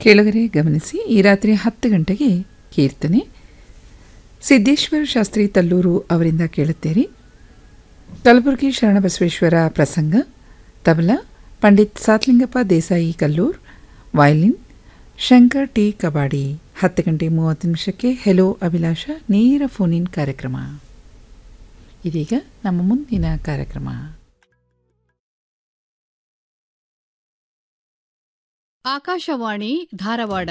ಕೆಳಗರೆ ಗಮನಿಸಿ ಈ ರಾತ್ರಿ ಹತ್ತು ಗಂಟೆಗೆ ಕೀರ್ತನೆ ಸಿದ್ದೇಶ್ವರ ಶಾಸ್ತ್ರಿ ತಲ್ಲೂರು ಅವರಿಂದ ಕೇಳುತ್ತೀರಿ ಕಲಬುರಗಿ ಶರಣಬಸವೇಶ್ವರ ಪ್ರಸಂಗ ತಬಲಾ ಪಂಡಿತ್ ಸಾತ್ಲಿಂಗಪ್ಪ ದೇಸಾಯಿ ಕಲ್ಲೂರ್ ವಯಲಿನ್ ಶಂಕರ್ ಟಿ ಕಬಾಡಿ ಹತ್ತು ಗಂಟೆ ಮೂವತ್ತು ನಿಮಿಷಕ್ಕೆ ಹೆಲೋ ಅಭಿಲಾಷ ನೇರ ಫೋನ್ ಇನ್ ಕಾರ್ಯಕ್ರಮ ಇದೀಗ ನಮ್ಮ ಮುಂದಿನ ಕಾರ್ಯಕ್ರಮ ಆಕಾಶವಾಣಿ ಧಾರವಾಡ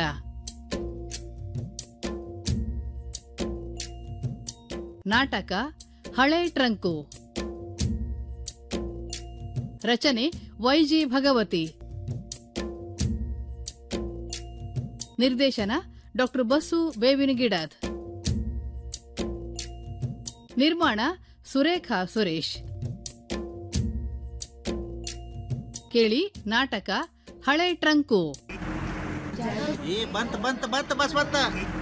ನಾಟಕ ಹಳೆ ಟ್ರಂಕು ರಚನೆ ವೈಜಿ ಭಗವತಿ ನಿರ್ದೇಶನ ಡಾಕ್ಟರ್ ಬಸ್ಸು ಬೇವಿನಗಿಡದ್ ನಿರ್ಮಾಣ ಸುರೇಖಾ ಸುರೇಶ್ ಕೇಳಿ ನಾಟಕ ಹಳೆ ಟ್ರಂಕು ಏ ಬಂತ ಬಂತ ಬಂತ ಬಸ್ ಬಂತ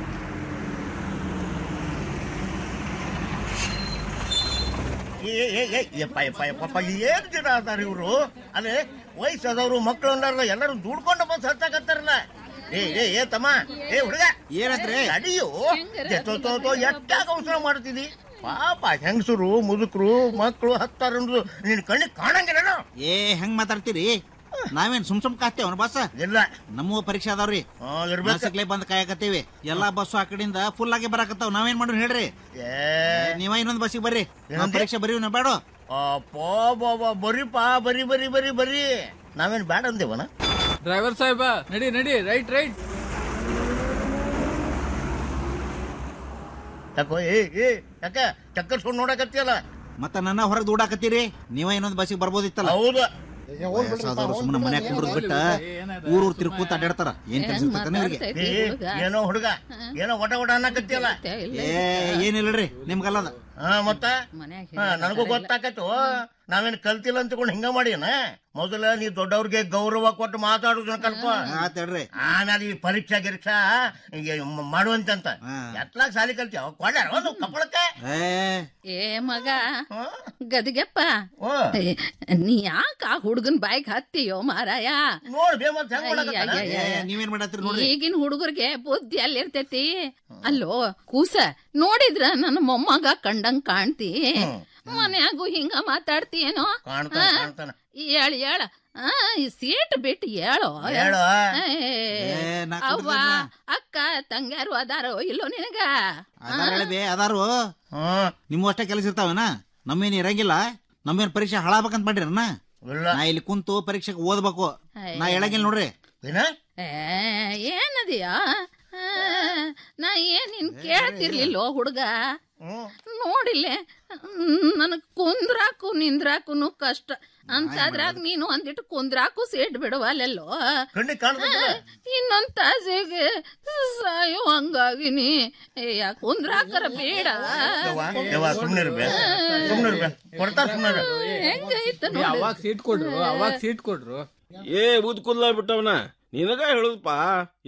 ಏ ಏ ಏ ಯಪ್ಪ ಯಪ್ಪ ಯಪ್ಪ ಏನ್ ಜನ ಅದಾರ ಇವ್ರು ಅದೇ ವಯಸ್ಸಾದವ್ರು ಮಕ್ಕಳು ಅಂದಾರಲ್ಲ ಎಲ್ಲರೂ ದುಡ್ಕೊಂಡು ಬಸ್ ಹತ್ತಾಕತ್ತಾರಲ್ಲ ಏ ಏ ಏ ತಮ್ಮ ಏ ಹುಡುಗ ಏನಂತ್ರಿ? ಅಡಿಯು ಎಟ್ಟಾಗ ಅವಸರ ಮಾಡ್ತಿದಿ ಪಾಪ ಹೆಂಗಸರು ಮುದುಕರು ಮಕ್ಕಳು ಹತ್ತಾರ ನಿನ್ ಕಣ್ಣಿಗೆ ಕಾಣಂಗಿಲ್ಲ ಏ ಹೆಂಗ್ ಮಾತಾಡ್ತೀರಿ ನಾವೇನ್ ಸುಮ್ ಸುಮ್ ಕಾಸ್ತೇವ್ ಬಸ್ ಇಲ್ಲ ನಮ್ಮ ಪರೀಕ್ಷೆ ಅದಾವ್ರಿ ಹಾ, ಇರ್ಬೇಕು ಬಸ್ಸಕ್ಲೆ ಬಂದ್ ಕಾಯಕತ್ತೀವಿ ಎಲ್ಲಾ ಬಸ್ಸು ಆ ಕಡೆಯಿಂದ ಫುಲ್ ಆಗಿ ಬರಾಕತ್ತಾವ ನಾವೇನ್ ಮಾಡೋಣ ಹೇಳ್ರಿ ಏ ನೀವ ಇನ್ನೊಂದ್ ಬಸ್ಸಿಗೆ ಬರ್ರಿ ನಮ್ ಏನಂತೆ? ಪರೀಕ್ಷೆ ಬರೀ ನಾ ಬೇಡ ಅಪ್ಪೋ ಬಾಬಾ ಬರೀಪಾ ಬರಿ ಬರಿ ಬರಿ ಬರಿ ನಾವೇನ್ ಬ್ಯಾಡ ಅಂದೇವನ ಡ್ರೈವರ್ ಸಾಹೇಬ ನಡಿ ನಡಿ ರೈಟ್ ರೈಟ್ ಯಾಕೋ ಏ ಏ ಯಾಕ ಚಕ್ಕರ್ಸ್ಕೊಂಡ್ ನೋಡಕತ್ತಿಯಲ್ಲ ಮತ್ತ ನನ್ನ ಹೊರಗ್ ದುಡಾಕತ್ತೀರಿ ನೀವ ಇನ್ನೊಂದ್ ಬಸ್ಸಿಗೆ ಬರ್ಬೋದಿತ್ತಲ್ಲ ಹೌದು ವಯಸ್ಸಾದವ್ರು ಸುಮ್ಮನೆ ಮನ್ಯಾಗ ಕುಂಡ್ರದ್ ಬಿಟ್ಟ ಊರ್ ಊರ್ ತಿರ್ಕೂತ ಅಡ್ಡಾಡ್ತಾರ ಏನ್ ಕೆಲ್ಸ ಇರ್ತೈತೆ ಇವ್ರಿಗೆ ಏ, ಏನೋ ಹುಡುಗ ಏನೋ ಒಟ ಒಟ ಅನ್ನಕತ್ತಿಯಲ್ಲ ಏ ಏನಿಲ್ಲರಿ ನಿಮ್ಗಲ್ಲದ ಹಾ ಮತ್ತ ಹಾ, ನನಗೂ ಗೊತ್ತಾಕತ್ತು ನಾವೇನ್ ಕಲ್ತಿಲ್ಲ ಅಂತಕೊಂಡು ಹಿಂಗ ಮಾಡಿನ ಮೊದಲ ನೀ ದೊಡ್ಡವ್ರಿಗೆ ಗೌರವ ಕೊಟ್ಟು ಮಾತಾಡುದನ್ನ ಕಲ್ಪ ಆತ್ ಹೇಳ್ರಿ ಆಮೇಲೆ ಈ ಪರೀಕ್ಷಾ ಗಿರೀಕ್ಷಾ ಹಿಂಗೆ ಮ- ಮಾಡುವಂತಂತ ಹಾ. ಎತ್ಲಾಗ ಸಾಲಿ ಕಲ್ತಿಯ ಕೊಡ್ಯಾರ ಒಂದು ಕಪ್ಪಳಕ್ಕೆ ಏ ಏ ಮಗ ಹಾ? ಗದಿಗೆಪ್ಪ ಓ ಏ, ನೀ ಯಾಕ ಆ ಹುಡುಗನ್ ಬಾಯ್ಗ್ ಹತ್ತಿಯೋ ಮಾರಾಯ ನೋಡ್ ಬೇ ಮತ್ ಹೆಂಗ್ ಮಾಡಕತ್ತಾನ? ಅಯ್ಯಯ್ಯ. ಏ, ನೀವೇನ್ ಮಾಡತ್ತೀರಿ ನೋಡ್ರಿ ಈಗಿನ ಹುಡುಗರಿಗೆ ಬುದ್ಧಿ ಅಲ್ಲಿರ್ತೈತಿ ಅಲ್ಲೋ ಕೂಸ ನೋಡಿದ್ರ ನನ್ನ ಮೊಮ್ಮಗ ಕಂಡಂಗ್ ಕಾಣ್ತಿ ಮನ್ಯಾಗೂ ಹಿಂಗ ಮಾತಾಡ್ತೀಯೇನೋ ಕಾಣ್ತಾನ ಕಾಣ್ತಾನ ಹೇಳ ಹೇಳ ಆ ಈ ಸೀಟ್ ಬಿಟ್ಟು ಹೇಳೋ ಹೇಳು ಏ, ಏ, ನಾ ಅವ್ವ ಕುಡ್ದಿದ್ನ. ಅಕ್ಕ ತಂಗ್ಯಾರು ಅದಾರೋ ಇಲ್ಲೋ ನಿನಗ ಅದಾರ ಹೇಳಿ ಅದಾರು ಹ್ಮ್ ನಿಮ್ಮ ಅಷ್ಟೇ ಕೆಲಸ ಇರ್ತಾವನ ನಮ್ಮೇನ್ ಇರಂಗಿಲ್ಲ ನಮ್ಮೇನ್ ಪರೀಕ್ಷೆ ಹಾಳಾಗ್ಬೇಕಂತ ಮಾಡಿರನ ಇಲ್ಲ ನಾ ಇಲ್ಲಿ ಕುಂತು ಪರೀಕ್ಷೆಗೆ ಓದ್ಬೇಕು ನಾ ಹೇಳಂಗಿಲ್ಲ ನೋಡ್ರಿ ಏನ ಏ, ಏನದಿಯಾ ಆ, ನಾ ಏನ್ ನಿನ್ ಕೇಳ್ತಿರ್ಲಿಲ್ಲೋ ಹುಡುಗ ಹ್ಮ್ ನೋಡಿಲ್ಲೆ ನನಗ್ ಕುಂದ್ರಾಕು ನಿಂದ್ರಾಕುನು ಕಷ್ಟ ಅಂತಾದ್ರಾಗ ನೀನು ಒಂದಿಟ್ಟು ಕುಂದ್ರಾಕು ಸೇಟ್ ಬಿಡವಲ್ಲೆಲ್ಲೋ ಕಣ್ಣಿಗೆ ಕಾಣ್ತದ ಇನ್ನೊಂದ್ ತಾಸಿಗೆ ಸಾಯೋ ಹಂಗಾಗಿನಿ ಏಯ ಕುಂದ್ರಾಕರ ಬೇಡ ಯವ್ವ ಯವ್ವ ಸುಮ್ನಿರ್ಬೇ ಸುಮ್ನಿರ್ಬೇ ಕೊಡ್ತಾರ ಸುಮ್ನಿರ ಹೆಂಗೈತ ನೋಡಿ ಅವಾಗ ಸೀಟ್ ಕೊಡ್ರು ಅವಾಗ ಸೀಟ್ ಕೊಡ್ರು ಏ ಬೂದ್ ಕುದ್ಲ ಬಿಟ್ಟವನ ನಿನಗ ಹೇಳುದಪ್ಪ